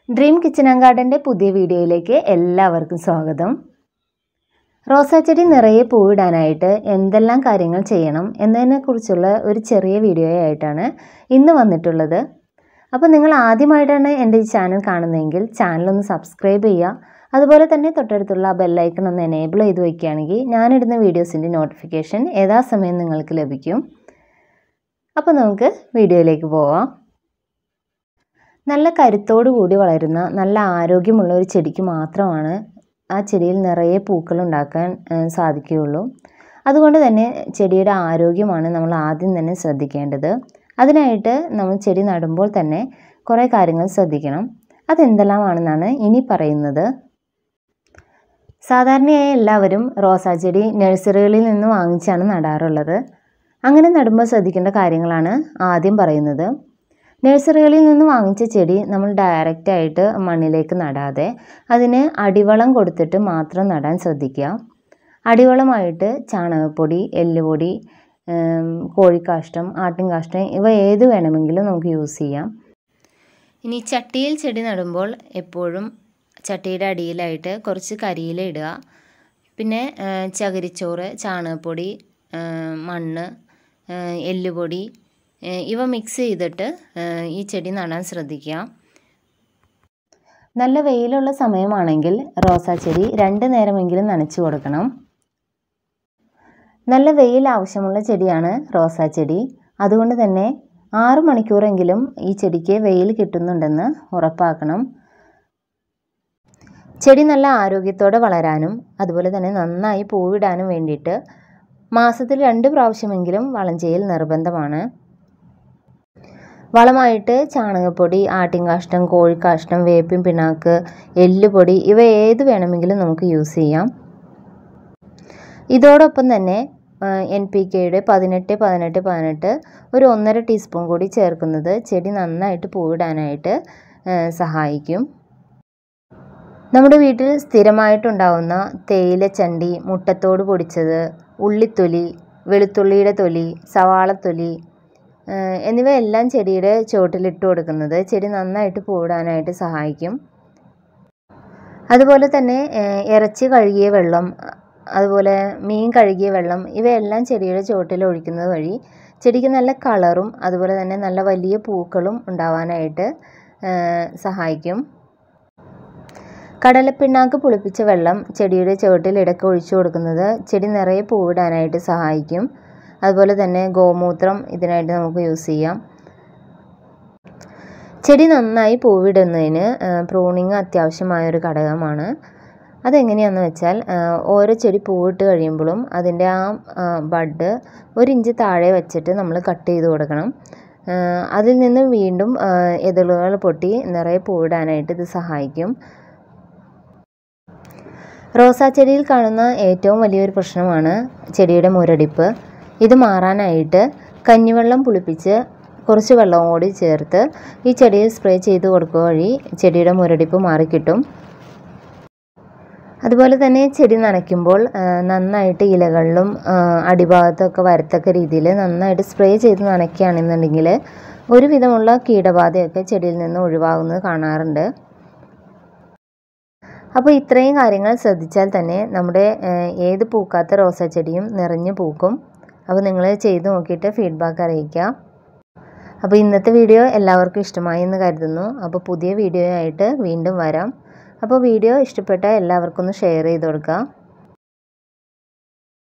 dream kitchen and ഗാർഡൻ്റെ പുതിയ വീഡിയോയിലേക്ക് എല്ലാവർക്കും സ്വാഗതം റോസാ ചെടി നിറയെ പൂവിടാനായിട്ട് എന്തെല്ലാം കാര്യങ്ങൾ ചെയ്യണം എന്നതിനെക്കുറിച്ചുള്ള ഒരു ചെറിയ വീഡിയോ ആയിട്ടാണ് ഇന്ന് വന്നിട്ടുള്ളത് അപ്പോൾ നിങ്ങൾ ആദ്യമായിട്ടാണ് എൻ്റെ ഈ ചാനൽ കാണുന്നതെങ്കിൽ ചാനലൊന്ന് സബ്സ്ക്രൈബ് ചെയ്യുക അതുപോലെ തന്നെ തൊട്ടടുത്തുള്ള ആ ബെല്ലൈക്കൺ ഒന്ന് എനേബിൾ ചെയ്ത് വയ്ക്കുകയാണെങ്കിൽ ഞാനിടുന്ന വീഡിയോസിൻ്റെ നോട്ടിഫിക്കേഷൻ യഥാസമയം നിങ്ങൾക്ക് ലഭിക്കും അപ്പോൾ നമുക്ക് വീഡിയോയിലേക്ക് പോവാം നല്ല കരുത്തോടു കൂടി വളരുന്ന നല്ല ആരോഗ്യമുള്ള ഒരു ചെടിക്ക് മാത്രമാണ് ആ ചെടിയിൽ നിറയെ പൂക്കൾ ഉണ്ടാക്കാൻ സാധിക്കുകയുള്ളൂ അതുകൊണ്ട് തന്നെ ചെടിയുടെ ആരോഗ്യമാണ് നമ്മൾ ആദ്യം തന്നെ ശ്രദ്ധിക്കേണ്ടത് അതിനായിട്ട് നമ്മൾ ചെടി നടുമ്പോൾ തന്നെ കുറേ കാര്യങ്ങൾ ശ്രദ്ധിക്കണം അതെന്തെല്ലാമാണെന്നാണ് ഇനി പറയുന്നത് സാധാരണയായി എല്ലാവരും റോസാ ചെടി നഴ്സറികളിൽ നിന്ന് വാങ്ങിച്ചാണ് നടാറുള്ളത് അങ്ങനെ നടുമ്പോൾ ശ്രദ്ധിക്കേണ്ട കാര്യങ്ങളാണ് ആദ്യം പറയുന്നത് നഴ്സറികളിൽ നിന്ന് വാങ്ങിച്ച ചെടി നമ്മൾ ഡയറക്റ്റായിട്ട് മണ്ണിലേക്ക് നടാതെ അതിന് അടിവളം കൊടുത്തിട്ട് മാത്രം നടാൻ ശ്രദ്ധിക്കുക അടിവളമായിട്ട് ചാണകപ്പൊടി എല്ലുപൊടി കോഴിക്കാഷ്ടം ആട്ടിൻകാഷ്ടം ഇവ ഏത് വേണമെങ്കിലും നമുക്ക് യൂസ് ചെയ്യാം ഇനി ചട്ടിയിൽ ചെടി നടുമ്പോൾ എപ്പോഴും ചട്ടിയുടെ അടിയിലായിട്ട് കുറച്ച് കരിയില ഇടുക പിന്നെ ചകിരിച്ചോറ് ചാണകപ്പൊടി മണ്ണ് എല്ലുപൊടി ഇവ മിക്സ് ചെയ്തിട്ട് ഈ ചെടി നടാൻ ശ്രദ്ധിക്കുക നല്ല വെയിലുള്ള സമയമാണെങ്കിൽ റോസാ ചെടി രണ്ട് നേരമെങ്കിലും നനച്ചു കൊടുക്കണം നല്ല വെയിൽ ആവശ്യമുള്ള ചെടിയാണ് റോസാ ചെടി അതുകൊണ്ട് തന്നെ ആറ് മണിക്കൂറെങ്കിലും ഈ ചെടിക്ക് വെയിൽ കിട്ടുന്നുണ്ടെന്ന് ഉറപ്പാക്കണം ചെടി നല്ല ആരോഗ്യത്തോടെ വളരാനും അതുപോലെ തന്നെ നന്നായി പൂവിടാനും വേണ്ടിയിട്ട് മാസത്തിൽ രണ്ട് പ്രാവശ്യമെങ്കിലും വളം ചെയ്യൽ നിർബന്ധമാണ് വളമായിട്ട് ചാണകപ്പൊടി ആട്ടിൻകാഷ്ടം കോഴിക്കാഷ്ടം വേപ്പിൻ പിണ്ണാക്ക് എല്ലുപൊടി ഇവ ഏത് വേണമെങ്കിലും നമുക്ക് യൂസ് ചെയ്യാം ഇതോടൊപ്പം തന്നെ എൻ പി കെയുടെ പതിനെട്ട് പതിനെട്ട് പതിനെട്ട് ഒരു ഒന്നര ടീസ്പൂൺ കൂടി ചേർക്കുന്നത് ചെടി നന്നായിട്ട് പൂവിടാനായിട്ട് സഹായിക്കും നമ്മുടെ വീട്ടിൽ സ്ഥിരമായിട്ടുണ്ടാവുന്ന തേയിലച്ചണ്ടി മുട്ടത്തോട് പൊടിച്ചത് ഉള്ളിത്തൊലി വെളുത്തുള്ളിയുടെ തൊലി സവാളത്തൊലി എന്നിവയെല്ലാം ചെടിയുടെ ചുവട്ടിലിട്ട് കൊടുക്കുന്നത് ചെടി നന്നായിട്ട് പൂവിടാനായിട്ട് സഹായിക്കും അതുപോലെ തന്നെ ഇറച്ചി കഴുകിയ വെള്ളം അതുപോലെ മീൻ കഴുകിയ വെള്ളം ഇവയെല്ലാം ചെടിയുടെ ചുവട്ടിൽ ഒഴിക്കുന്നത് വഴി ചെടിക്ക് നല്ല കളറും അതുപോലെ തന്നെ നല്ല വലിയ പൂക്കളും ഉണ്ടാവാനായിട്ട് സഹായിക്കും കടലപ്പിണ്ണാക്ക് പുളിപ്പിച്ച വെള്ളം ചെടിയുടെ ചുവട്ടിൽ ഇടയ്ക്ക് ഒഴിച്ചു കൊടുക്കുന്നത് ചെടി നിറയെ പൂവിടാനായിട്ട് സഹായിക്കും അതുപോലെ തന്നെ ഗോമൂത്രം ഇതിനായിട്ട് നമുക്ക് യൂസ് ചെയ്യാം ചെടി നന്നായി പൂവിടുന്നതിന് പ്രൂണിങ് അത്യാവശ്യമായ ഒരു ഘടകമാണ് അതെങ്ങനെയാണെന്ന് വെച്ചാൽ ഓരോ ചെടി പൂവിട്ട് കഴിയുമ്പോഴും അതിൻ്റെ ആ ബഡ് ഒരു ഇഞ്ച് താഴെ വെച്ചിട്ട് നമ്മൾ കട്ട് ചെയ്ത് കൊടുക്കണം അതിൽ നിന്ന് വീണ്ടും എതിളുകൾ പൊട്ടി നിറയെ പൂവിടാനായിട്ട് ഇത് സഹായിക്കും റോസാ ചെടിയിൽ കാണുന്ന ഏറ്റവും വലിയൊരു പ്രശ്നമാണ് ചെടിയുടെ മുരടിപ്പ് ഇത് മാറാനായിട്ട് കഞ്ഞിവെള്ളം പുളിപ്പിച്ച് കുറച്ച് വെള്ളം കൂടി ചേർത്ത് ഈ ചെടിയിൽ സ്പ്രേ ചെയ്ത് കൊടുക്കുക വഴി ചെടിയുടെ മുരടിപ്പ് മാറിക്കിട്ടും അതുപോലെ തന്നെ ചെടി നനയ്ക്കുമ്പോൾ നന്നായിട്ട് ഇലകളിലും അടിഭാഗത്തൊക്കെ വരത്തക്ക രീതിയിൽ നന്നായിട്ട് സ്പ്രേ ചെയ്ത് നനയ്ക്കുകയാണെന്നുണ്ടെങ്കിൽ ഒരുവിധമുള്ള കീടബാധയൊക്കെ ചെടിയിൽ നിന്ന് ഒഴിവാകുന്നത് കാണാറുണ്ട് അപ്പോൾ ഇത്രയും കാര്യങ്ങൾ ശ്രദ്ധിച്ചാൽ തന്നെ നമ്മുടെ ഏത് പൂക്കാത്ത റോസാ ചെടിയും നിറഞ്ഞു പൂക്കും അപ്പോൾ നിങ്ങൾ ചെയ്ത് നോക്കിയിട്ട് ഫീഡ്ബാക്ക് അറിയിക്കുക അപ്പോൾ ഇന്നത്തെ വീഡിയോ എല്ലാവർക്കും ഇഷ്ടമായി എന്ന് കരുതുന്നു അപ്പോൾ പുതിയ വീഡിയോ ആയിട്ട് വീണ്ടും വരാം അപ്പോൾ വീഡിയോ ഇഷ്ടപ്പെട്ടാൽ എല്ലാവർക്കും ഒന്ന് ഷെയർ ചെയ്ത് കൊടുക്കുക